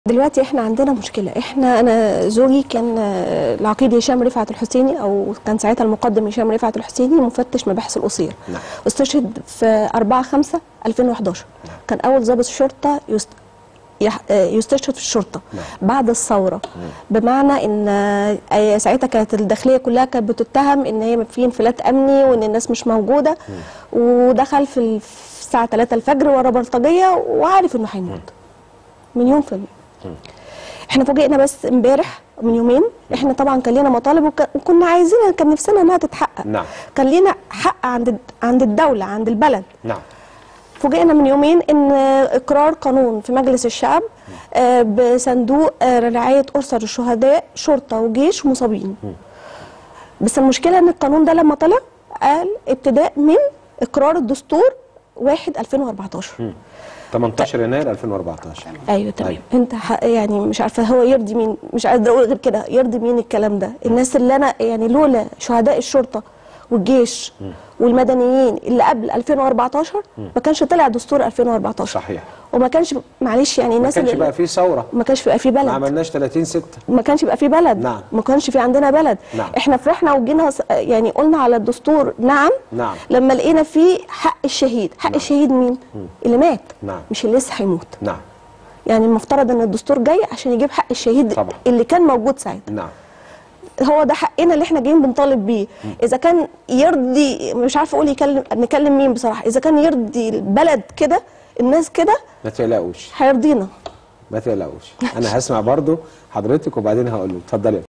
دلوقتي احنا عندنا مشكله احنا انا زوجي كان آه، العقيد هشام رفعت الحسيني او كان ساعتها المقدم هشام رفعت الحسيني مفتش مباحث القصير نعم. استشهد في 4 5 2011 كان اول ضابط شرطه يست... يح... آه، يستشهد في الشرطه نعم. بعد الثوره بمعنى ان آه، ساعتها كانت الداخليه كلها كانت بتتهم ان هي في انفلات امني وان الناس مش موجوده ودخل في ال- في الساعه 3 الفجر ورا بلطجيه وعارف انه هيموت من يوم في احنا فوجئنا بس امبارح من يومين احنا طبعا كان لنا مطالب وك- وكنا عايزينها كان نفسنا انها تتحقق نعم. كان لنا حق عند عند الدوله عند البلد نعم فوجئنا من يومين ان اقرار قانون في مجلس الشعب آه، بصندوق آه، رعايه اسر الشهداء شرطه وجيش ومصابين بس المشكله ان القانون ده لما طلع قال ابتداء من اقرار الدستور 1 2014 18 يناير 2014 ايوه تمام أيوة. انت ح- يعني مش عارفه هو يرضي مين مش قادره اقول غير كده يرضي مين الكلام ده الناس اللي انا يعني لولا شهداء الشرطه والجيش والمدنيين اللي قبل 2014 ما كانش طلع دستور 2014 صحيح وما كانش معلش يعني ما الناس كانش اللي بقى في ثوره ما كانش بقى في ما بلد عملناش 30 6 ما كانش بقى في بلد نعم. ما كانش في عندنا بلد نعم. احنا فرحنا وجينا س- يعني قلنا على الدستور نعم نعم. لما لقينا فيه حق الشهيد حق الشهيد مين اللي مات نعم. مش اللي لسه هيموت نعم يعني المفترض ان الدستور جاي عشان يجيب حق الشهيد طبعا. اللي كان موجود ساعتها نعم هو ده حقنا اللي احنا جايين بنطالب بيه اذا كان يرضي مش عارفه اقول يكلم نكلم مين بصراحه اذا كان يرضي البلد كده الناس كده ما تقلقوش هيرضينا ما تقلقوش انا هسمع برضو حضرتك وبعدين هقول له اتفضلي